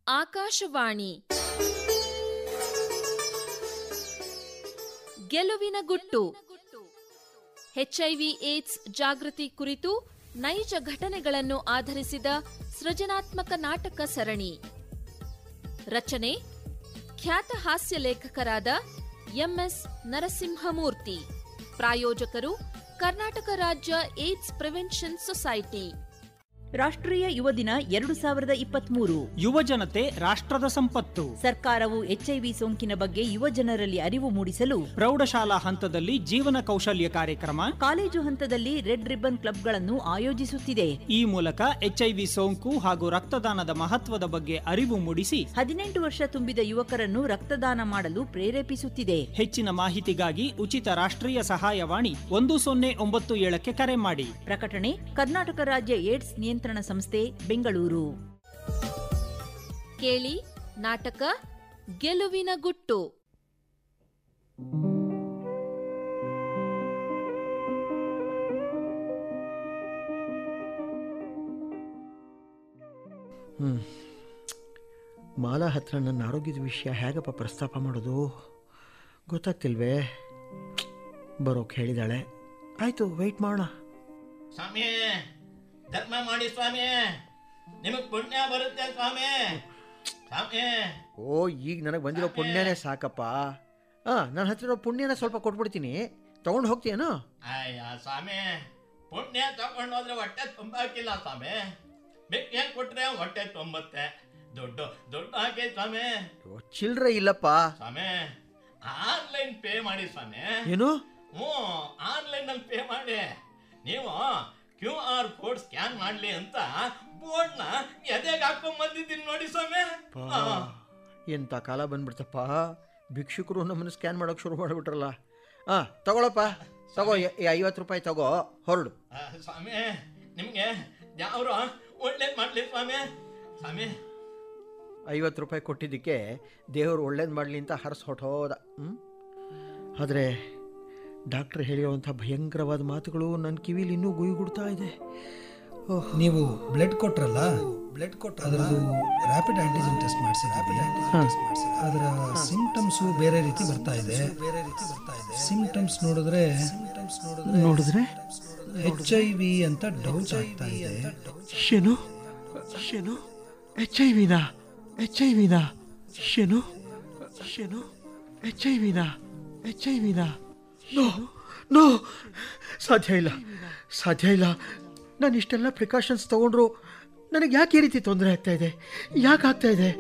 ಆಕಾಶವಾಣಿ ಗೆಲುವಿನ ಗುಟ್ಟು HIV AIDS ಜಾಗೃತಿ ಕುರಿತು ನೈಜ ಘಟನೆಗಳನ್ನು ಆಧರಿಸಿದ ಸೃಜನಾತ್ಮಕ ನಾಟಕ ಸರಣಿ ರಚನೆ ಖ್ಯಾತ ಹಾಸ್ಯ ಲೇಖಕರಾದ ಎಂಎಸ್ ನರಸಿಂಹಮೂರ್ತಿ ಪ್ರಾಯೋಜಕರು ಕರ್ನಾಟಕ ರಾಜ್ಯ ಏಡ್ಸ್ ಪ್ರಿವೆನ್ಷನ್ ಸೊಸೈಟಿ ರಾಷ್ಟ್ರೀಯ ಯುವ ದಿನ ಎರಡು ಸಾವಿರದ ಇಪ್ಪತ್ಮೂರು ಯುವ ಜನತೆ ರಾಷ್ಟ್ರದ ಸಂಪತ್ತು ಸರ್ಕಾರವು ಎಚ್ಐವಿ ಸೋಂಕಿನ ಬಗ್ಗೆ ಯುವ ಜನರಲ್ಲಿ ಅರಿವು ಮೂಡಿಸಲು ಪ್ರೌಢಶಾಲಾ ಹಂತದಲ್ಲಿ ಜೀವನ ಕೌಶಲ್ಯ ಕಾರ್ಯಕ್ರಮ ಕಾಲೇಜು ಹಂತದಲ್ಲಿ ರೆಡ್ ರಿಬ್ಬನ್ ಕ್ಲಬ್ಗಳನ್ನು ಆಯೋಜಿಸುತ್ತಿದೆ ಈ ಮೂಲಕ ಎಚ್ಐವಿ ಸೋಂಕು ಹಾಗೂ ರಕ್ತದಾನದ ಮಹತ್ವದ ಬಗ್ಗೆ ಅರಿವು ಮೂಡಿಸಿ ಹದಿನೆಂಟು ವರ್ಷ ತುಂಬಿದ ಯುವಕರನ್ನು ರಕ್ತದಾನ ಮಾಡಲು ಪ್ರೇರೇಪಿಸುತ್ತಿದೆ ಹೆಚ್ಚಿನ ಮಾಹಿತಿಗಾಗಿ ಉಚಿತ ರಾಷ್ಟ್ರೀಯ ಸಹಾಯವಾಣಿ ಒಂದು ಸೊನ್ನೆ ಒಂಬತ್ತು ಏಳಕ್ಕೆ ಕರೆ ಮಾಡಿ ಪ್ರಕಟಣೆ ಕರ್ನಾಟಕ ರಾಜ್ಯ ಏಡ್ಸ್ ನಿಯಂತ್ರಣ ಸಂಸ್ಥೆ ಬೆಂಗಳೂರು ಕೇಳಿ ನಾಟಕ ಗೆಲುವಿನ ಗುಟ್ಟು ಹ್ಞೂ ಮಾಲಾ ಹತ್ರ ನನ್ನ ಆರೋಗ್ಯದ ವಿಷಯ ಹೇಗಪ್ಪ ಪ್ರಸ್ತಾಪ ಮಾಡೋದು ಗೊತ್ತಾಗ್ತಿಲ್ವೇ ಬರೋಕೆ ಹೇಳಿದಾಳೆ ಆಯಿತು ವೆಯ್ಟ್ ಮಾಡೋಣ ಸ್ವಾಮಿ ಧರ್ಮ ಮಾಡಿ ಸ್ವಾಮಿ ನಿಮಗೆ ಪುಣ್ಯ ಬರುತ್ತೆ ಸ್ವಾಮಿ ಸ್ವಾಮಿ ಓ ಈಗ ನನಗೆ ಬಂದಿರೋ ಪುಣ್ಯನೇ ಸಾಕಪ್ಪ ಹಾಂ ನನ್ನ ಹತ್ರ ಇರೋ ಪುಣ್ಯನ ಸ್ವಲ್ಪ ಕೊಟ್ಬಿಡ್ತೀನಿ ತೊಗೊಂಡು ಹೋಗ್ತೀಯೇನೋ ಅಯ್ಯ ಸ್ವಾಮಿ ಪುಣ್ಯ ತಗೊಂಡು ಹೋದ್ರೆ ಹೊಟ್ಟೆ ತುಂಬಾಕಿಲ್ಲ ಸ್ವಾಮಿ ಬೆಕ್ಕೆ ಕೊಟ್ರೆ ಹೊಟ್ಟೆ ತುಂಬುತ್ತೆ ದುಡ್ಡು ದುಡ್ಡು ಹಾಕಿ ಸ್ವಾಮಿ ಓ, ಚಿಲ್ರೆ ಇಲ್ಲಪ್ಪ ಸ್ವಾಮಿ ಆನ್ಲೈನ್ ಪೇ ಮಾಡಿ ಸ್ವಾಮಿ ಏನು ಹ್ಞೂ ಆನ್ಲೈನಲ್ಲಿ ಪೇ ಮಾಡಿ ನೀವು ಕ್ಯೂ ಆರ್ ಕೋಡ್ ಸ್ಕ್ಯಾನ್ ಮಾಡಲಿ ಅಂತ ಬೋರ್ಡ್ನ ಎದೆಗೆ ಹಾಕೊಂಡ್ ಬಂದಿದ್ದೀನಿ ನೋಡಿ ಸ್ವಾಮಿ ಪಾ, ಆ. ಎಂಥ ಕಾಲ ಬಂದ್ಬಿಡ್ತಪ್ಪ ಭಿಕ್ಷುಕರು ನಮ್ಮನ್ನು ಸ್ಕ್ಯಾನ್ ಮಾಡೋಕೆ ಶುರು ಮಾಡಿಬಿಟ್ರಲ್ಲ ಹಾಂ ತಗೊಳಪ್ಪ ತಗೋ ಐವತ್ತು ರೂಪಾಯಿ ತಗೋ ಹೊರಡು ಆ, ಸ್ವಾಮಿ ನಿಮಗೆ ಯಾವ್ರು ಒಳ್ಳೇದು ಮಾಡಲಿ ಸ್ವಾಮಿ ಸ್ವಾಮಿ ಐವತ್ತು ರೂಪಾಯಿ ಕೊಟ್ಟಿದ್ದಕ್ಕೆ ದೇವರು ಒಳ್ಳೇದು ಮಾಡಲಿ ಅಂತ ಹರಸ್ ಹೊಟ್ಟೋದ ಹ್ಞೂ ಆದರೆ ಡಾಕ್ಟ್ರ್ ಹೇಳಿರುವಂಥ ಭಯಂಕರವಾದ ಮಾತುಗಳು ನನ್ನ ಕಿವಿಲಿ ಇನ್ನೂ ಗುಯ್ಗುಡ್ತಾ ಇದೆ ಓಹ್ ನೀವು ಬ್ಲಡ್ ಕೊಟ್ರಲ್ಲ ಬ್ಲಡ್ ಕೊಟ್ಟ ಅದರದ್ದು ರ್ಯಾಪಿಡ್ ಆಂಟಿಜೆನ್ ಟೆಸ್ಟ್ ಮಾಡಿಸಿದ್ವಿ ಅದರ ಸಿಂಪ್ಟಮ್ಸು ಬೇರೆ ರೀತಿ ಬರ್ತಾ ಇದೆ ಬೇರೆ ರೀತಿ ಬರ್ತಾ ಇದೆ ಸಿಂಪ್ಟಮ್ಸ್ ನೋಡಿದ್ರೆ ಸಿಂಪ್ಟಮ್ಸ್ ನೋಡಿದ್ರೆ ನೋಡಿದ್ರೆ ಎಚ್ ಐ ವಿ ಅಂತ ಡೌಟ್ ಆಗ್ತಾ ಇದೆ ಶೇನು ಶೇನು ಎಚ್ ಐ ವಿನಾ ಎಚ್ ಐ ವಿನಾ ಶೇನು ಶೇನು ಎಚ್ ಐ ವಿನಾ ಎಚ್ ಐ ವಿನಾ ನೋ ನೋ ಸಾಧ್ಯ ಇಲ್ಲ ಸಾಧ್ಯ ಇಲ್ಲ ನಾನು ಇಷ್ಟೆಲ್ಲ ಪ್ರಿಕಾಷನ್ಸ್ ತಗೊಂಡ್ರು ನನಗೆ ಯಾಕೆ ಈ ರೀತಿ ತೊಂದರೆ ಆಗ್ತಾ ಇದೆ ಯಾಕೆ ಆಗ್ತಾ ಇದೆ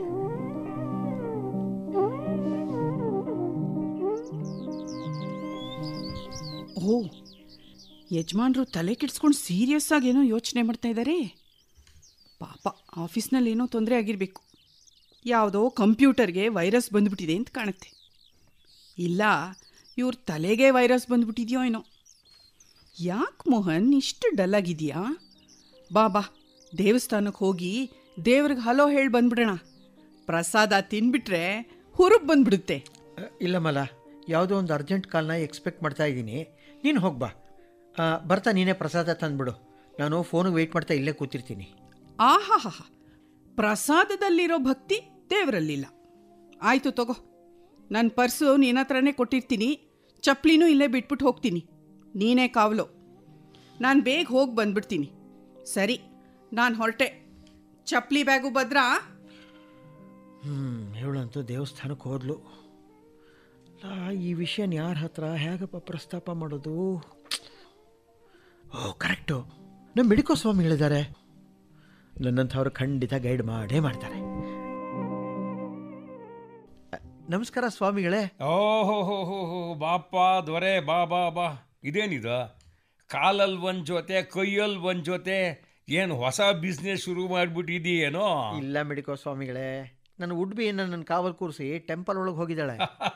ಓ ಯಜಮಾನ್ರು ತಲೆ ಕೆಡ್ಸ್ಕೊಂಡು ಸೀರಿಯಸ್ ಆಗಿ ಏನೋ ಯೋಚನೆ ಮಾಡ್ತಾ ಇದ್ದಾರೆ ಪಾಪ ಆಫೀಸ್ನಲ್ಲಿ ಏನೋ ತೊಂದರೆ ಆಗಿರಬೇಕು ಯಾವುದೋ ಕಂಪ್ಯೂಟರ್ಗೆ ವೈರಸ್ ಬಂದ್ಬಿಟ್ಟಿದೆ ಅಂತ ಕಾಣುತ್ತೆ ಇಲ್ಲ ಇವ್ರ ತಲೆಗೆ ವೈರಸ್ ಬಂದ್ಬಿಟ್ಟಿದೆಯೋ ಏನೋ ಯಾಕೆ ಮೋಹನ್ ಇಷ್ಟು ಡಲ್ ಆಗಿದೆಯಾ ಬಾ ಬಾ ದೇವಸ್ಥಾನಕ್ಕೆ ಹೋಗಿ ದೇವ್ರಿಗೆ ಹಲೋ ಹೇಳಿ ಬಂದ್ಬಿಡೋಣ ಪ್ರಸಾದ ತಿನ್ಬಿಟ್ರೆ ಹುರುಪ್ ಬಂದ್ಬಿಡುತ್ತೆ ಅ, ಇಲ್ಲ ಮಲ ಯಾವುದೋ ಒಂದು ಅರ್ಜೆಂಟ್ ಕಾಲ್ನ ಎಕ್ಸ್ಪೆಕ್ಟ್ ಮಾಡ್ತಾ ಇದ್ದೀನಿ ನೀನು ಹೋಗ್ಬಾ ಆ, ಬರ್ತಾ ನೀನೇ ಪ್ರಸಾದ ತಂದ್ಬಿಡು ನಾನು ಫೋನಿಗೆ ವೆಯ್ಟ್ ಮಾಡ್ತಾ ಇಲ್ಲೇ ಕೂತಿರ್ತೀನಿ ಆಹಾಹಾ ಪ್ರಸಾದದಲ್ಲಿರೋ ಭಕ್ತಿ ದೇವರಲ್ಲಿಲ್ಲ ಆಯಿತು ತಗೋ ನನ್ನ ಪರ್ಸು ನಿನ್ನ ಹತ್ರನೇ ಕೊಟ್ಟಿರ್ತೀನಿ ಚಪ್ಲಿನೂ ಇಲ್ಲೇ ಬಿಟ್ಬಿಟ್ಟು ಹೋಗ್ತೀನಿ ನೀನೇ ಕಾವಲು ನಾನು ಬೇಗ ಹೋಗಿ ಬಂದ್ಬಿಡ್ತೀನಿ ಸರಿ ನಾನು ಹೊರಟೆ ಚಪ್ಲಿ ಬ್ಯಾಗು ಭದ್ರಾ ಹ್ಞೂ ಹೇಳಂತೂ ದೇವಸ್ಥಾನಕ್ಕೆ ಹೋದ್ಲು ಲಾ, ಈ ವಿಷಯನ ಯಾರ ಹತ್ರ ಹೇಗಪ್ಪ ಪ್ರಸ್ತಾಪ ಮಾಡೋದು ಓ ಕರೆಕ್ಟು ನಮ್ಮ ಮೆಡಿಕೋ ಸ್ವಾಮಿಗಳಿದ್ದಾರೆ ನನ್ನಂಥವ್ರು ಖಂಡಿತ ಗೈಡ್ ಮಾಡೇ ಮಾಡ್ತಾರೆ ಅ, ನಮಸ್ಕಾರ ಸ್ವಾಮಿಗಳೇ ಓಹೋ ಬಾಪ ದೊರೆ ಬಾ ಬಾ ಬಾ ಇದೇನಿದು ಕಾಲಲ್ಲಿ ಒಂದು ಜೊತೆ ಕೈಯಲ್ಲಿ ಒಂದು ಜೊತೆ ಏನು ಹೊಸ ಬಿಸ್ನೆಸ್ ಶುರು ಮಾಡಿಬಿಟ್ಟಿದೀಯೇನೋ ಇಲ್ಲ ಮೆಡಿಕೋ ಸ್ವಾಮಿಗಳೇ ನನ್ನ ಉಡ್ಬಿಯನ್ನು ನನ್ನ ಕಾವಲು ಕೂರಿಸಿ ಟೆಂಪಲ್ ಒಳಗೆ ಹೋಗಿದ್ದಾಳೆ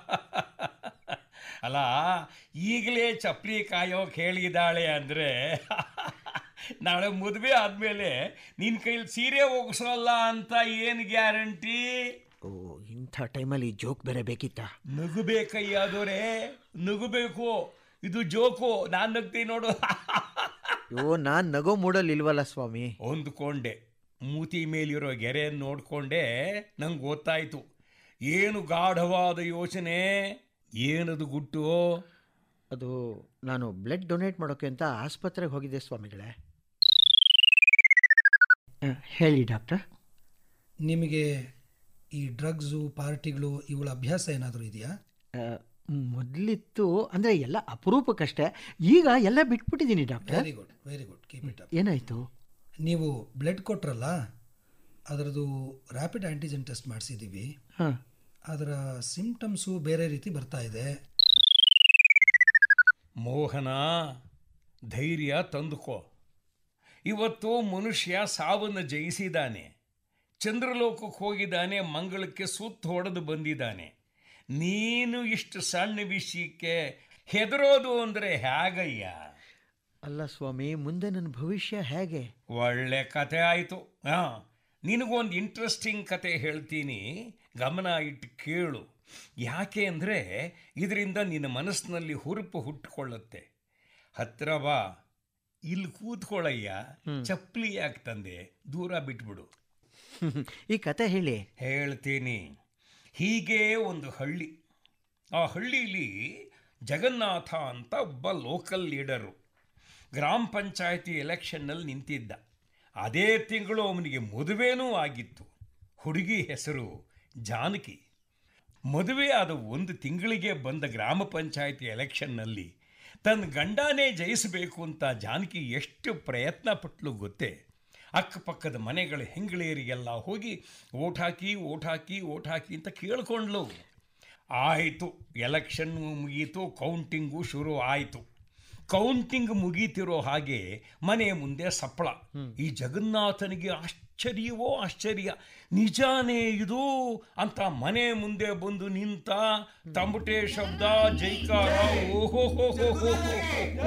ಅಲ್ಲ ಈಗಲೇ ಚಪ್ಪಲಿ ಕಾಯೋಕೆ ಹೇಳಿದಾಳೆ ಅಂದರೆ ನಾಳೆ ಮದುವೆ ಆದಮೇಲೆ ನಿನ್ನ ಕೈಲಿ ಸೀರೆ ಒಗ್ಸೋಲ್ಲ ಅಂತ ಏನು ಗ್ಯಾರಂಟಿ ಓ ಇಂಥ ಟೈಮಲ್ಲಿ ಜೋಕ್ ಬೇರೆ ಬೇಕಿತ್ತಾ ನಗಬೇಕಯ್ಯಾದೋರೆ ನಗಬೇಕು ಇದು ಜೋಕು ನಾನು ನಗ್ತೀನಿ ನೋಡು ಅಯ್ಯೋ ನಾನು ನಗೋ ಮೂಡಲ್ಲಿ ಇಲ್ವಲ್ಲ ಸ್ವಾಮಿ ಹೊಂದ್ಕೊಂಡೆ ಮೂತಿ ಮೇಲಿರೋ ಗೆರೆ ನೋಡಿಕೊಂಡೇ ನಂಗೆ ಗೊತ್ತಾಯಿತು ಏನು ಗಾಢವಾದ ಯೋಚನೆ ಏನದು ಗುಟ್ಟು ಅದು ನಾನು ಬ್ಲಡ್ ಡೊನೇಟ್ ಮಾಡೋಕ್ಕೆ ಅಂತ ಆಸ್ಪತ್ರೆಗೆ ಹೋಗಿದ್ದೆ ಸ್ವಾಮಿಗಳೇ ಆ, ಹೇಳಿ ಡಾಕ್ಟರ್ ನಿಮಗೆ ಈ ಡ್ರಗ್ಸು ಪಾರ್ಟಿಗಳು ಇವುಗಳ ಅಭ್ಯಾಸ ಏನಾದರೂ ಇದೆಯಾ ಮೊದಲಿತ್ತು ಅಂದರೆ ಎಲ್ಲ ಅಪರೂಪಕ್ಕಷ್ಟೇ ಈಗ ಎಲ್ಲ ಬಿಟ್ಬಿಟ್ಟಿದ್ದೀನಿ doctor very good very good keep it up ಏನಾಯಿತು ನೀವು ಬ್ಲಡ್ ಕೊಟ್ರಲ್ಲ ಅದರದ್ದು ರ್ಯಾಪಿಡ್ ಆ್ಯಂಟಿಜೆನ್ ಟೆಸ್ಟ್ ಮಾಡಿಸಿದ್ದೀವಿ ಹಾಂ ಅದರ ಸಿಂಪ್ಟಮ್ಸು ಬೇರೆ ರೀತಿ ಬರ್ತಾ ಇದೆ ಮೋಹನ ಧೈರ್ಯ ತಂದುಕೋ ಇವತ್ತು ಮನುಷ್ಯ ಸಾವನ್ನು ಜಯಿಸಿದ್ದಾನೆ ಚಂದ್ರಲೋಕಕ್ಕೆ ಹೋಗಿದ್ದಾನೆ ಮಂಗಳಕ್ಕೆ ಸುತ್ತ ಹೊಡೆದು ಬಂದಿದ್ದಾನೆ ನೀನು ಇಷ್ಟು ಸಣ್ಣ ವಿಷಯಕ್ಕೆ ಹೆದರೋದು ಅಂದರೆ ಹೇಗಯ್ಯ ಅಲ್ಲ ಸ್ವಾಮಿ ಮುಂದೆ ನನ್ನ ಭವಿಷ್ಯ ಹೇಗೆ ಒಳ್ಳೆ ಕತೆ ಆಯಿತು ಹಾಂ ನಿನಗೊಂದು ಇಂಟ್ರೆಸ್ಟಿಂಗ್ ಕತೆ ಹೇಳ್ತೀನಿ ಗಮನ ಇಟ್ಟು ಕೇಳು ಯಾಕೆ ಅಂದರೆ ಇದರಿಂದ ನಿನ್ನ ಮನಸ್ಸಿನಲ್ಲಿ ಹುರುಪು ಹುಟ್ಟುಕೊಳ್ಳುತ್ತೆ ಹತ್ರ ಬಾ ಇಲ್ಲಿ ಕೂತ್ಕೊಳ್ಳಯ್ಯ ಚಪ್ಪಲಿ ಯಾಕೆ ತಂದೆ ದೂರ ಬಿಟ್ಬಿಡು ಈ ಕತೆ ಹೇಳಿ ಹೇಳ್ತೀನಿ ಹೀಗೆ ಒಂದು ಹಳ್ಳಿ ಆ ಹಳ್ಳಿಲಿ ಜಗನ್ನಾಥ ಅಂತ ಒಬ್ಬ ಲೋಕಲ್ ಲೀಡರು ಗ್ರಾಮ ಪಂಚಾಯತಿ ಎಲೆಕ್ಷನ್ನಲ್ಲಿ ನಿಂತಿದ್ದ ಅದೇ ತಿಂಗಳು ಅವನಿಗೆ ಮದುವೆನೂ ಆಗಿತ್ತು ಹುಡುಗಿ ಹೆಸರು ಜಾನಕಿ ಮದುವೆ ಆದ ಒಂದು ತಿಂಗಳಿಗೆ ಬಂದ ಗ್ರಾಮ ಪಂಚಾಯತಿ ಎಲೆಕ್ಷನ್ನಲ್ಲಿ ತನ್ನ ಗಂಡನೇ ಜಯಿಸಬೇಕು ಅಂತ ಜಾನಕಿ ಎಷ್ಟು ಪ್ರಯತ್ನ ಪಟ್ಲು ಗೊತ್ತೇ ಅಕ್ಕಪಕ್ಕದ ಮನೆಗಳ ಹೆಂಗಳೇರಿಗೆಲ್ಲ ಹೋಗಿ ಓಟ್ ಹಾಕಿ ಓಟ್ ಹಾಕಿ ಓಟ್ ಹಾಕಿ ಅಂತ ಕೇಳ್ಕೊಂಡ್ಲು ಆಯಿತು ಎಲೆಕ್ಷನ್ ಮುಗೀತು ಕೌಂಟಿಂಗು ಶುರು ಆಯಿತು ಕೌಂಟಿಂಗ್ ಮುಗೀತಿರೋ ಹಾಗೆ ಮನೆ ಮುಂದೆ ಸಪ್ಪಳ ಈ ಜಗನ್ನಾಥನಿಗೆ ಆಶ್ಚರ್ಯವೋ ಆಶ್ಚರ್ಯ ನಿಜಾನೇ ಇದು ಅಂತ ಮನೆ ಮುಂದೆ ಬಂದು ನಿಂತ ತಂಬಟೆ ಶಬ್ದ ಜೈಕಾರ ಓಹೋ ಹೋ ಹೋ ಹೋ ಹೋ ಹೋ.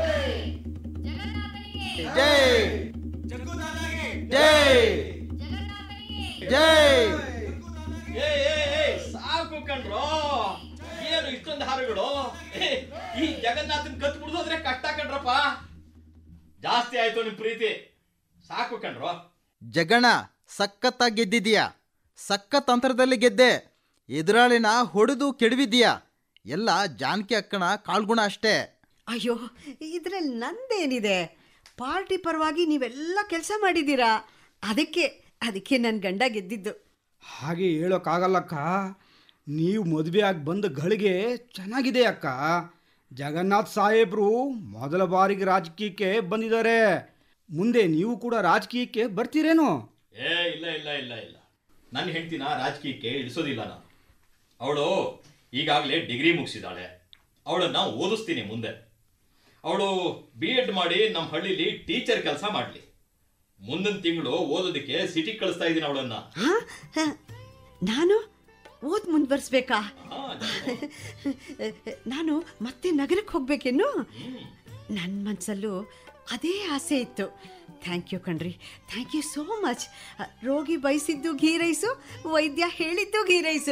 ಏ ಏ ಏ ಸಾಕು ಕಣ್ರೋ ಏನು ಇಷ್ಟೊಂದು ಹಾರುಗಳು ಏ, ಈ ಜಗನ್ನಾಥನ್ ಕತ್ ಬಿಡ್ಸೋದ್ರೆ ಕಷ್ಟ ಕಣ್ರಪ್ಪ ಜಾಸ್ತಿ ಆಯ್ತು ನಿಮ್ ಪ್ರೀತಿ ಸಾಕು ಕಣ್ರೋ ಜಗಣ ಸಖತ್ತಾಗಿ ಗೆದ್ದಿದೀಯ ಸಖತ್ ಅಂತರದಲ್ಲಿ ಗೆದ್ದೆ ಎದುರಾಳಿನ ಹೊಡೆದು ಕೆಡವಿದ್ದೀಯ ಎಲ್ಲ ಜಾನಕಿ ಅಕ್ಕನ ಕಾಳ್ಗುಣ ಅಷ್ಟೇ ಅಯ್ಯೋ ಇದ್ರಲ್ಲಿ ನಂದೇನಿದೆ ಪಾರ್ಟಿ ಪರವಾಗಿ ನೀವೆಲ್ಲ ಕೆಲಸ ಮಾಡಿದ್ದೀರಾ ಅದಕ್ಕೆ ಅದಕ್ಕೆ ನನ್ನ ಗಂಡ ಗೆದ್ದಿದ್ದು ಹಾಗೆ ಹೇಳೋಕ್ಕಾಗಲ್ಲಕ್ಕ ನೀವು ಮದುವೆ ಆಗಿ ಬಂದ ಗಳಿಗೆ ಚೆನ್ನಾಗಿದೆ ಅಕ್ಕ ಜಗನ್ನಾಥ್ ಸಾಹೇಬ್ರು ಮೊದಲ ಬಾರಿಗೆ ರಾಜಕೀಯಕ್ಕೆ ಬಂದಿದ್ದಾರೆ ಮುಂದೆ ನೀವು ಕೂಡ ರಾಜಕೀಯಕ್ಕೆ ಬರ್ತೀರೇನೋ ಏ ಇಲ್ಲ ಇಲ್ಲ ಇಲ್ಲ ಇಲ್ಲ ನನ್ನ ಹೆಂಡ್ತಿನ ರಾಜಕೀಯಕ್ಕೆ ಇಳಿಸೋದಿಲ್ಲ ನಾನು ಅವಳು ಈಗಾಗಲೇ ಡಿಗ್ರಿ ಮುಗಿಸಿದಾಳೆ ಅವಳನ್ನ ಓದಿಸ್ತೀನಿ ಮುಂದೆ ಅವಳು ಬಿ ಎಡ್ ಮಾಡಿ ನಮ್ಮ ಹಳ್ಳಿಲಿ ಟೀಚರ್ ಕೆಲಸ ಮಾಡಲಿ ಮುಂದಿನ ತಿಂಗಳು ಓದೋದಕ್ಕೆ ಸಿಟಿಗೆ ಕಳಿಸ್ತಾ ಇದ್ದೀನಿ ಅವಳನ್ನ ಹಾ? ಹ, ನಾನು ಓದ್ ಮುಂದುವರಿಸ್ಬೇಕಾ ನಾನು ಮತ್ತೆ ನಗರಕ್ಕೆ ಹೋಗ್ಬೇಕೇನು ನನ್ನ ಮನಸ್ಸಲ್ಲೂ ಅದೇ ಆಸೆ ಇತ್ತು ಥ್ಯಾಂಕ್ ಯು ಕಣ್ರಿ ಥ್ಯಾಂಕ್ ಯು ಸೋ ಮಚ್ ರೋಗಿ ಬಯಸಿದ್ದು ಘೀ ರೈಸು ವೈದ್ಯ ಹೇಳಿದ್ದು ಘೀ ರೈಸು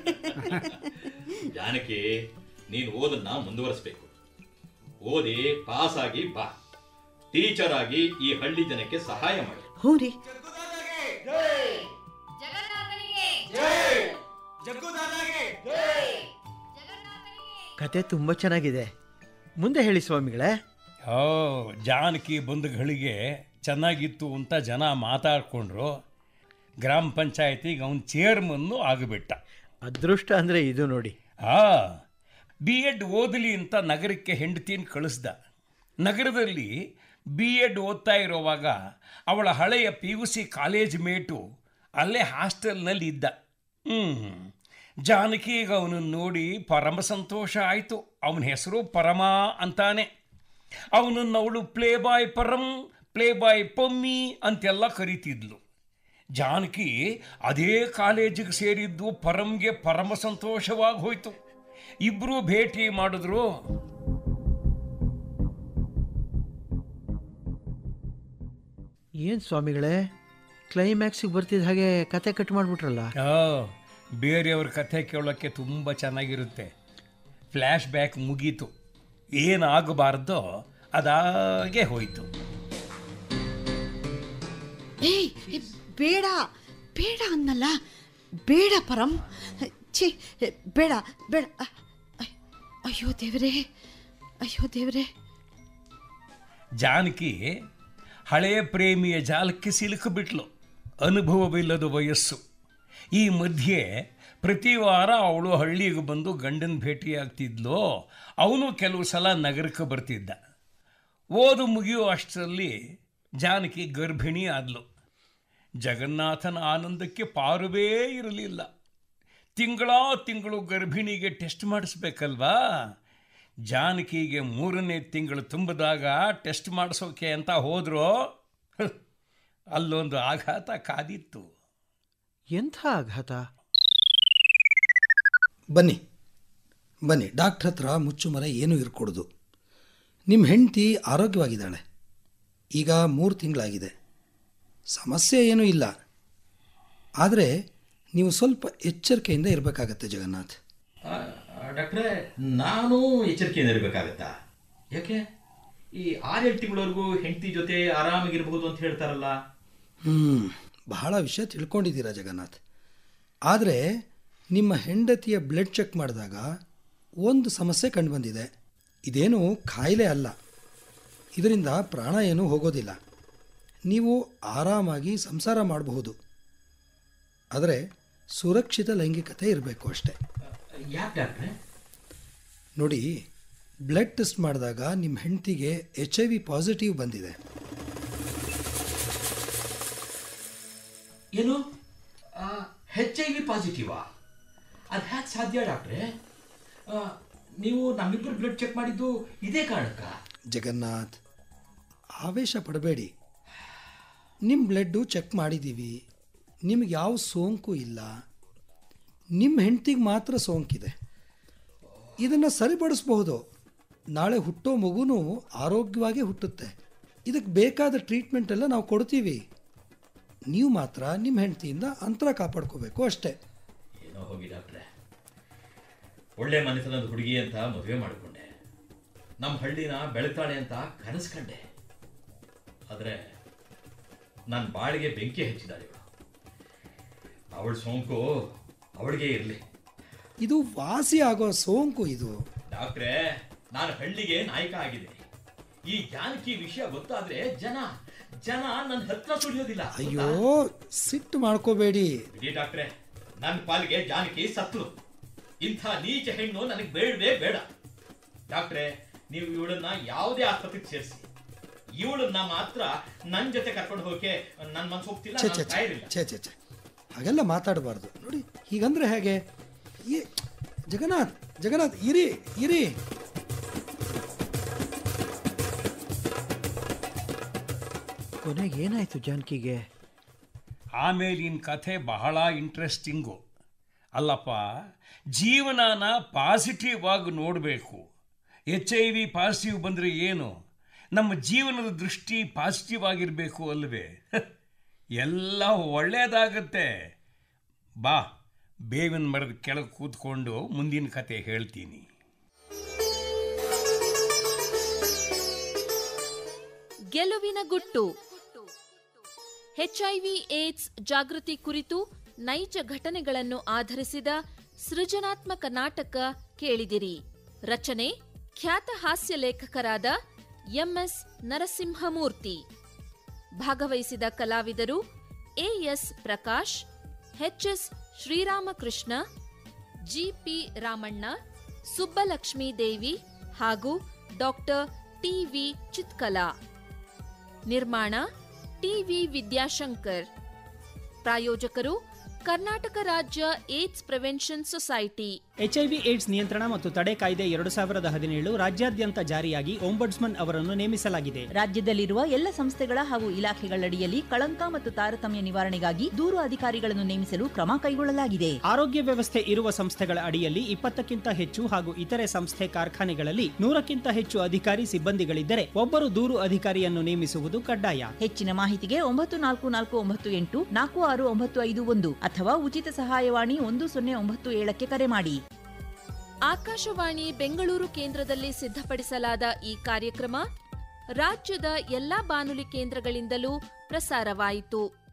ಜಾನಕಿ ನೀನು ಓದನ್ನ ಮುಂದುವರಿಸ್ಬೇಕು ಓದಿ ಪಾಸ್ ಆಗಿ ಬಾ ಟೀಚರ್ ಆಗಿ ಈ ಹಳ್ಳಿ ಜನಕ್ಕೆ ಸಹಾಯ ಮಾಡಿ ಹ್ಞೂ ರೀ ಕತೆ ತುಂಬ ಚೆನ್ನಾಗಿದೆ ಮುಂದೆ ಹೇಳಿ ಸ್ವಾಮಿಗಳೇ ಓ ಜಾನಕಿ ಬಂದ ಗಳಿಗೆ ಚೆನ್ನಾಗಿತ್ತು ಅಂತ ಜನ ಮಾತಾಡ್ಕೊಂಡ್ರು ಗ್ರಾಮ ಪಂಚಾಯತಿಗೆ ಅವನು ಚೇರ್ಮನ್ನು ಆಗಿಬಿಟ್ಟ ಅದೃಷ್ಟ ಅಂದರೆ ಇದು ನೋಡಿ ಆ ಬಿ ಎಡ್ ಓದಲಿ ಅಂತ ನಗರಕ್ಕೆ ಹೆಂಡತಿನ ಕಳಿಸ್ದ ನಗರದಲ್ಲಿ ಬಿ ಎಡ್ ಓದ್ತಾ ಇರೋವಾಗ ಅವಳ ಹಳೆಯ P U C college mate ಅಲ್ಲೇ ಹಾಸ್ಟೆಲ್ನಲ್ಲಿ ಇದ್ದ ಹ್ಞೂ ಜಾನಕಿಗೆ ಅವನನ್ನು ನೋಡಿ ಪರಮ ಸಂತೋಷ ಆಯಿತು ಅವನ ಹೆಸರು ಪರಮ ಅಂತಾನೆ ಅವನನ್ನು ಅವಳು playboy Param playboy Pammi ಅಂತೆಲ್ಲ ಕರಿತಿದ್ಲು ಜಾನಕಿ ಅದೇ ಕಾಲೇಜಿಗೆ ಸೇರಿದ್ದು ಪರಂಗೆ ಪರಮ ಸಂತೋಷವಾಗಿ ಹೋಯ್ತು ಇಬ್ಬರು ಭೇಟಿ ಮಾಡಿದ್ರು ಏನು ಸ್ವಾಮಿಗಳೇ ಕ್ಲೈಮ್ಯಾಕ್ಸಿಗೆ ಬರ್ತಿದ್ದ ಹಾಗೆ ಕತೆ ಕಟ್ ಮಾಡಿಬಿಟ್ರಲ್ಲ ಆ, ಬೇರೆಯವ್ರ ಕಥೆ ಕೇಳೋಕ್ಕೆ ತುಂಬ ಚೆನ್ನಾಗಿರುತ್ತೆ ಫ್ಲ್ಯಾಶ್ ಬ್ಯಾಕ್ ಮುಗೀತು ಏನಾಗಬಾರ್ದೋ ಅದಾಗೆ ಹೋಯಿತು ಏಯ್ ಏ, ಬೇಡ ಬೇಡ ಅನ್ನಲ್ಲ ಬೇಡ ಪರಂ ಛೀ ಬೇಡ ಬೇಡ ಅ- ಅಯ್- ಅಯ್ಯೋ ದೇವ್ರೇ ಅಯ್ಯೋ ದೇವ್ರೇ ಜಾನಕಿ ಹಳೆಯ ಪ್ರೇಮಿಯ ಜಾಲಕ್ಕೆ ಸಿಲುಕಿಬಿಟ್ಲು ಅನುಭವವಿಲ್ಲದ ವಯಸ್ಸು ಈ ಮಧ್ಯೆ ಪ್ರತಿ ವಾರ ಅವಳು ಹಳ್ಳಿಗೆ ಬಂದು ಗಂಡನ ಭೇಟಿಯಾಗ್ತಿದ್ಲು ಅವನು ಕೆಲವು ಸಲ ನಗರಕ್ಕೆ ಬರ್ತಿದ್ದ ಓದು ಮುಗಿಯೋ ಅಷ್ಟರಲ್ಲಿ ಜಾನಕಿ ಗರ್ಭಿಣಿ ಆದ್ಲು ಜಗನ್ನಾಥನ ಆನಂದಕ್ಕೆ ಪಾರುವೇ ಇರಲಿಲ್ಲ ತಿಂಗಳ ತಿಂಗಳು ಗರ್ಭಿಣಿಗೆ ಟೆಸ್ಟ್ ಮಾಡಿಸ್ಬೇಕಲ್ವಾ ಜಾನಕಿಗೆ ಮೂರನೇ ತಿಂಗಳು ತುಂಬಿದಾಗ ಟೆಸ್ಟ್ ಮಾಡಿಸೋಕೆ ಅಂತ ಹೋದ್ರು ಹ್, ಅಲ್ಲೊಂದು ಆಘಾತ ಕಾದಿತ್ತು ಎಂಥ ಆಘಾತ ಬನ್ನಿ ಬನ್ನಿ ಡಾಕ್ಟ್ರ್ ಹತ್ರ ಮುಚ್ಚುಮರೆ ಏನೂ ಇರ್ಕೊಡ್ದು ನಿಮ್ಮ ಹೆಂಡತಿ ಆರೋಗ್ಯವಾಗಿದ್ದಾಳೆ ಈಗ ಮೂರು ತಿಂಗಳಾಗಿದೆ ಸಮಸ್ಯೆ ಏನೂ ಇಲ್ಲ ಆದರೆ ನೀವು ಸ್ವಲ್ಪ ಎಚ್ಚರಿಕೆಯಿಂದ ಇರಬೇಕಾಗತ್ತೆ ಜಗನ್ನಾಥ್ ಡಾಕ್ಟ್ರೆ ನಾನು ಎಚ್ಚರಿಕೆಯಿಂದ ಇರಬೇಕಾಗತ್ತಾ ಯಾಕೆ ಈ ಆರೇಳು ತಿಂಗಳವರೆಗೂ ಹೆಂಡತಿ ಜೊತೆ ಆರಾಮಾಗಿರ್ಬಹುದು ಅಂತ ಹೇಳ್ತಾರಲ್ಲ ಹ್ಞೂ ಬಹಳ ವಿಷಯ ತಿಳ್ಕೊಂಡಿದ್ದೀರಾ ಜಗನ್ನಾಥ್ ಆದರೆ ನಿಮ್ಮ ಹೆಂಡತಿಯ ಬ್ಲಡ್ ಚೆಕ್ ಮಾಡಿದಾಗ ಒಂದು ಸಮಸ್ಯೆ ಕಂಡುಬಂದಿದೆ ಇದೇನು ಕಾಯಿಲೆ ಅಲ್ಲ ಇದರಿಂದ ಪ್ರಾಣ ಏನೂ ಹೋಗೋದಿಲ್ಲ ನೀವು ಆರಾಮಾಗಿ ಸಂಸಾರ ಮಾಡಬಹುದು ಆದರೆ ಸುರಕ್ಷಿತ ಲೈಂಗಿಕತೆ ಇರಬೇಕು ಅಷ್ಟೇ ಯಾಕೆ ಡಾಕ್ಟ್ರೆ ನೋಡಿ ಬ್ಲಡ್ ಟೆಸ್ಟ್ ಮಾಡಿದಾಗ ನಿಮ್ಮ ಹೆಂಡತಿಗೆ ಎಚ್ ಐ ವಿ ಪಾಸಿಟಿವ್ ಬಂದಿದೆ ಏನು ಹೆಚ್ ಐ ವಿ ಪಾಸಿಟಿವಾ ಅದು ಹ್ಯಾಕ್ ಸಾಧ್ಯ ಡಾಕ್ಟ್ರೆ ಆ, ನೀವು ನಮ್ಮಿಬ್ಬರು ಬ್ಲಡ್ ಚೆಕ್ ಮಾಡಿದ್ದು ಇದೇ ಕಾರಣಕ್ಕ ಜಗನ್ನಾಥ್ ಆವೇಶ ಪಡಬೇಡಿ ನಿಮ್ಮ ಬ್ಲಡ್ಡು ಚೆಕ್ ಮಾಡಿದ್ದೀವಿ ನಿಮ್ಗೆ ಯಾವ ಸೋಂಕು ಇಲ್ಲ ನಿಮ್ಮ ಹೆಂಡ್ತಿಗೆ ಮಾತ್ರ ಸೋಂಕಿದೆ ಇದನ್ನು ಸರಿಪಡಿಸ್ಬಹುದು ನಾಳೆ ಹುಟ್ಟೋ ಮಗುನೂ ಆರೋಗ್ಯವಾಗಿ ಹುಟ್ಟುತ್ತೆ ಇದಕ್ಕೆ ಬೇಕಾದ ಟ್ರೀಟ್ಮೆಂಟ್ ಎಲ್ಲ ನಾವು ಕೊಡ್ತೀವಿ ನೀವು ಮಾತ್ರ ನಿಮ್ಮ ಹೆಂಡ್ತಿಯಿಂದ ಅಂತರ ಕಾಪಾಡ್ಕೋಬೇಕು ಅಷ್ಟೇ ಏನೋ ಹೋಗಿ ಡಾಕ್ಟ್ರೆ ಒಳ್ಳೆ ಮನೆತನದ ಹುಡುಗಿ ಅಂತ ಮದುವೆ ಮಾಡಿಕೊಂಡೆ ನಮ್ಮ ಹಳ್ಳಿನ ಬೆಳತಾಳೆ ಅಂತ ಕನಸು ಕಂಡೆ ಆದರೆ ನನ್ನ ಬಾಳಿಗೆ ಬೆಂಕಿ ಹಚ್ಚಿದ್ದಾಳೆ ಇವಳು ಅವಳ ಸೋಂಕು ಅವಳಿಗೆ ಇರಲಿ ಇದು ವಾಸಿ ಆಗೋ ಸೋಂಕು ಇದು ಡಾಕ್ಟ್ರೆ ನಾನು ಹಳ್ಳಿಗೆ ನಾಯಕ ಆಗಿದ್ದೀನಿ ಈ ಜಾನಕಿ ವಿಷಯ ಗೊತ್ತಾದ್ರೆ ಜನ ಜನ ನನ್ನ ಹತ್ರ ಸುಳಿಯೋದಿಲ್ಲ ಅಯ್ಯೋ ಸಿಟ್ಟು ಮಾಡ್ಕೋಬೇಡಿ ಬಿಡಿ ಡಾಕ್ಟ್ರೆ ನನ್ನ ಪಾಲಿಗೆ ಜಾನಕಿ ಸತ್ರು ಇಂಥ ನೀಚ ಹೆಣ್ಣು ನನಗೆ ಬೇಡವೇ ಬೇಡ ಡಾಕ್ಟ್ರೆ ನೀವು ಇವಳನ್ನ ಯಾವುದೇ ಆಸ್ಪತ್ರೆಗೆ ಸೇರಿಸಿ ಇವಳನ್ನ ಮಾತ್ರ ನನ್ನ ಜೊತೆ ಕರ್ಕೊಂಡು ಹೋಗಕ್ಕೆ ನನ್ನ ಮನ್ಸು ಹೋಗ್ತಿಲ್ಲ ಛೆ ನಾನ್ ಛೆ ಛೆ ತಯಾರಿಲ್ಲ ಛೆ ಛೆ ಛೆ ಹಾಗೆಲ್ಲ ಮಾತಾಡಬಾರ್ದು ನೋಡಿ ಹೀಗಂದ್ರೆ ಹೇಗೆ ಈ ಜಗನ್ನಾಥ್ ಜಗನ್ನಾಥ್ ಇರಿ ಇರಿ ಕೊನೆಗೆ ಏನಾಯ್ತು ಜಾನಕಿಗೆ ಆಮೇಲಿನ ಕಥೆ ಬಹಳ ಇಂಟ್ರೆಸ್ಟಿಂಗು ಅಲ್ಲಪ್ಪ ಜೀವನನ ಪಾಸಿಟಿವ್ ಆಗಿ ನೋಡಬೇಕು ಎಚ್ ಐ ವಿ ಪಾಸಿಟಿವ್ ಬಂದರೆ ಏನು ನಮ್ಮ ಜೀವನದ ದೃಷ್ಟಿ ಪಾಸಿಟಿವ್ ಆಗಿರಬೇಕು ಅಲ್ವೇ ಎಲ್ಲ ಒಳ್ಳೆಯದಾಗತ್ತೆ ಬಾ ಬೇವಿನ ಮರದ ಕೆಳಗೆ ಕೂತ್ಕೊಂಡು ಮುಂದಿನ ಕತೆ ಹೇಳ್ತೀನಿ ಗೆಲುವಿನ ಗುಟ್ಟು ಎಚ್ಐವಿ ಏಡ್ಸ್ ಜಾಗೃತಿ ಕುರಿತು ನೈಜ ಘಟನೆಗಳನ್ನು ಆಧರಿಸಿದ ಸೃಜನಾತ್ಮಕ ನಾಟಕ ಕೇಳಿದಿರಿ ರಚನೆ ಖ್ಯಾತ ಹಾಸ್ಯ ಲೇಖಕರಾದ ಎಂಎಸ್ ನರಸಿಂಹಮೂರ್ತಿ ಭಾಗವಹಿಸಿದ ಕಲಾವಿದರು AS Prakash HS Sriramakrishna GP Ramanna Subbalakshmi Devi ಹಾಗೂ ಡಾಕ್ಟರ್ ಟಿವಿ ಚಿತ್ಕಲಾ ನಿರ್ಮಾಣ ಟಿವಿ ವಿದ್ಯಾಶಂಕರ್ ಪ್ರಾಯೋಜಕರು ಕರ್ನಾಟಕ ರಾಜ್ಯ AIDS prevention society HIV AIDS ನಿಯಂತ್ರಣ ಮತ್ತು ತಡೆ ಕಾಯ್ದೆ ಎರಡು ಸಾವಿರದ ಹದಿನೇಳು ರಾಜ್ಯಾದ್ಯಂತ ಜಾರಿಯಾಗಿ ಒಂಬಡ್ಸ್ಮನ್ ಅವರನ್ನು ನೇಮಿಸಲಾಗಿದೆ ರಾಜ್ಯದಲ್ಲಿರುವ ಎಲ್ಲ ಸಂಸ್ಥೆಗಳ ಹಾಗೂ ಇಲಾಖೆಗಳಡಿಯಲ್ಲಿ ಕಳಂಕ ಮತ್ತು ತಾರತಮ್ಯ ನಿವಾರಣೆಗಾಗಿ ದೂರು ಅಧಿಕಾರಿಗಳನ್ನು ನೇಮಿಸಲು ಕ್ರಮ ಕೈಗೊಳ್ಳಲಾಗಿದೆ ಆರೋಗ್ಯ ವ್ಯವಸ್ಥೆ ಇರುವ ಸಂಸ್ಥೆಗಳ ಅಡಿಯಲ್ಲಿ ಇಪ್ಪತ್ತಕ್ಕಿಂತ ಹೆಚ್ಚು ಹಾಗೂ ಇತರೆ ಸಂಸ್ಥೆ ಕಾರ್ಖಾನೆಗಳಲ್ಲಿ ನೂರಕ್ಕಿಂತ ಹೆಚ್ಚು ಅಧಿಕಾರಿ ಸಿಬ್ಬಂದಿಗಳಿದ್ದರೆ ಒಬ್ಬರು ದೂರು ಅಧಿಕಾರಿಯನ್ನು ನೇಮಿಸುವುದು ಕಡ್ಡಾಯ ಹೆಚ್ಚಿನ ಮಾಹಿತಿಗೆ ಒಂಬತ್ತು ನಾಲ್ಕು ನಾಲ್ಕು ಒಂಬತ್ತು ಎಂಟು ನಾಲ್ಕು ಆರು ಒಂಬತ್ತು ಐದು ಒಂದು ಅಥವಾ ಉಚಿತ ಸಹಾಯವಾಣಿ ಒಂದು ಸೊನ್ನೆ ಒಂಬತ್ತು ಏಳಕ್ಕೆ ಕರೆ ಮಾಡಿ ಆಕಾಶವಾಣಿ ಬೆಂಗಳೂರು ಕೇಂದ್ರದಲ್ಲಿ ಸಿದ್ಧಪಡಿಸಲಾದ ಈ ಕಾರ್ಯಕ್ರಮ ರಾಜ್ಯದ ಎಲ್ಲಾ ಬಾನುಲಿ ಕೇಂದ್ರಗಳಿಂದಲೂ ಪ್ರಸಾರವಾಯಿತು